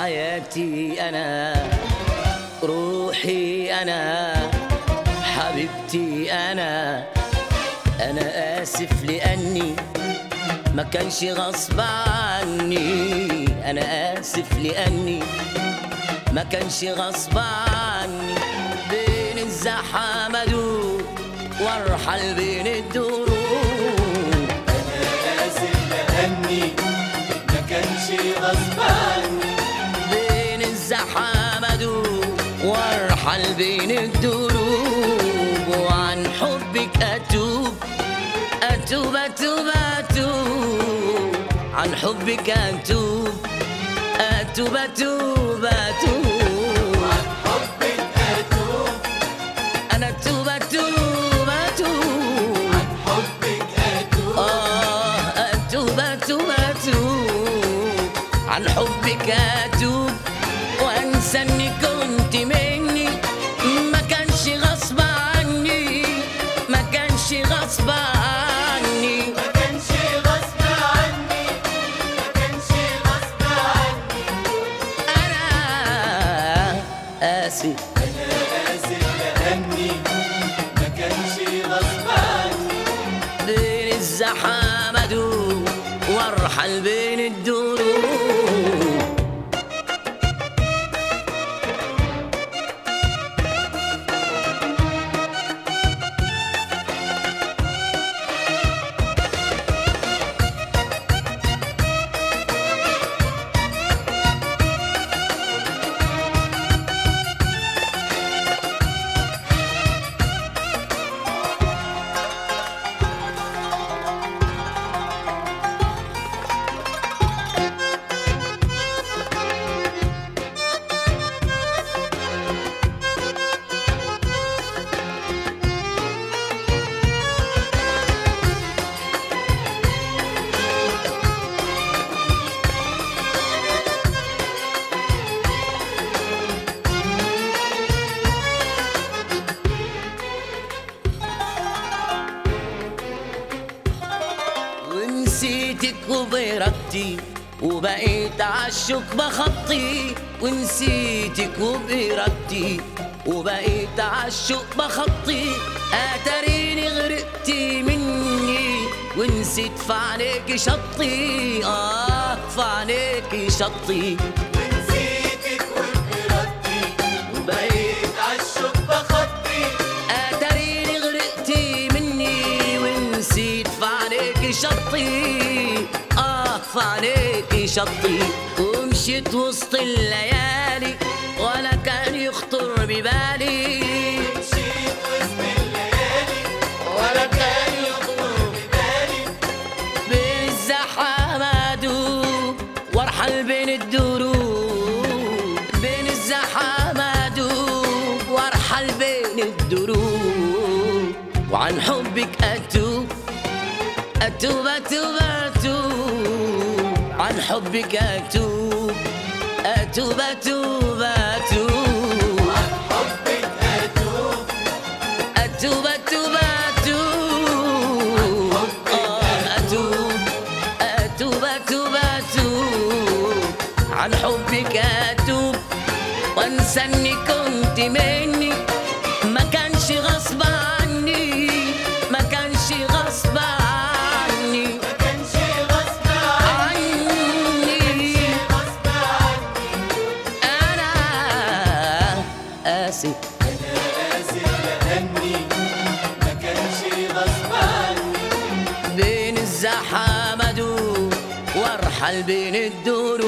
حياتي أنا روحي أنا حبيبتي أنا أنا آسف لأني ما كانش غصب عني أنا آسف لأني ما كانش غصب عني بين الزحام أدور وارحل بين الدروب آسف لأني ما كانش غصب عني بين الزحام أدور وارحل بين الدروب وعن حبك أتوب أتوب أتوب أتوب عن حبك أتوب أتوب أتوب أتوب عن حبك أتوب أنا أتوب أتوب أتوب عن حبك أتوب آه أتوب أتوب أتوب عن حبك أتوب وأنسى إني كنت مني ما كانش غصب عني ما كانش غصب عني ما كانش غصب عني ما كانش غصب عني أنا آسف أنا آسف لأني ما كانش غصب عني بين الزحام أدور وارحل بين الدروب ونسيتك وبإرادتي وبقيت عالشوك بخطي ونسيتك وبإرادتي وبقيت عالشوك بخطي أتريني غرقتي مني ونسيت في عليك شطي آه في عليك شطي ونسيتك وبإرادتي وبقيت عالشوك بخطي أتريني غرقتي مني ونسيت في عليك شطي آه في عليك شطي ومشيت وسط الليالي ولا كان يخطر ببالي مشيت وسط الليالي ولا كان يخطر ببالي بين الزحام أدوب وارحل بين الدروب بين الزحام أدوب وارحل بين الدروب وعن حبك أتوب أتوب أتوب أتوب عن حبك أتوب أتوب أتوب أتوب عن حبك أتوب أتوب أتوب أتوب آه أتوب أتوب أتوب أتوب عن حبك أتوب وأنسى إني كنت مني ما كانش غصب عني ما كانش غصب عني ما كانش غصب عني عني غصب عني أنا آسف أنا آسف لأني ما كانش غصب عني بين الزحام أدور وارحل بين الدروب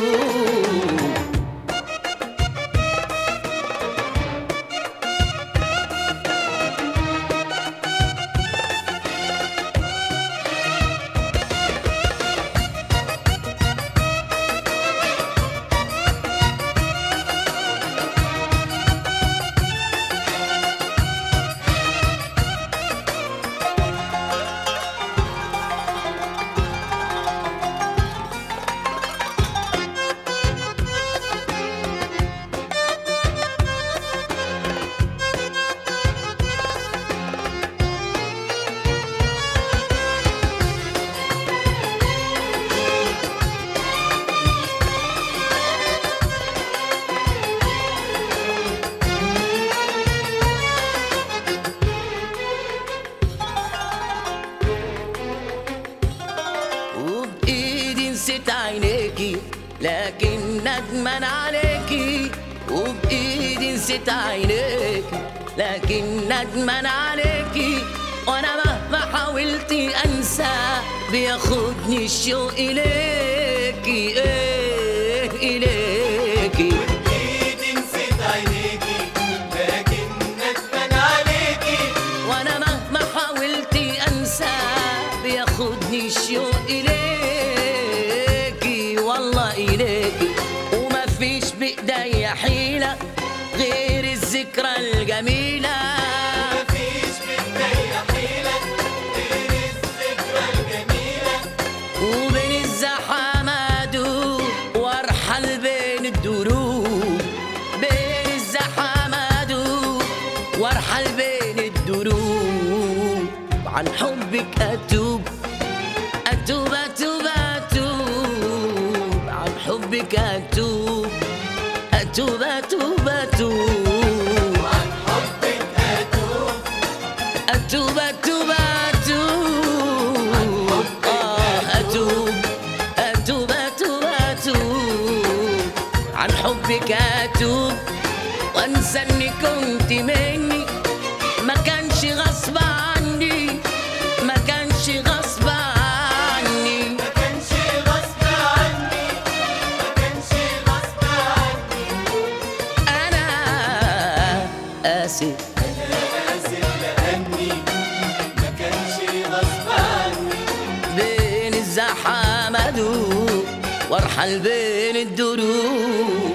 عليكي لكن ندمان عليكي وبإيدي نسيت عينيكي لكن ندمان عليكي وانا مهما حاولت انسى بياخدني الشوق اليكي ايه اليكي ايدي نسيت عينيكي لكن ندمان عليكي وانا مهما حاولت انسى بياخدني الشوق اليكي والله اليكي وما فيش بايديا حيله غير الذكرى الجميله مفيش بداية حيلة غير الذكرى الجميلة وبين الزحمات وارحل بين الدروب بين الزحمات وارحل بين الدروب عن حبك اتوب اتوب اتوب اتوب عن حبك اتوب اتوب اتوب اتوب عن حبك أتوب أتوب أتوب أتوب آه أتوب أتوب أتوب أتوب عن حبك أتوب وأنسى إني كنت مني ما كانش غصب عني ما كانش غصب عني ما كانش غصب عني ما كانش غصب عني أنا آسف آسف لأني ما كانش غصب عني بين الزحمة وارحل بين الدروب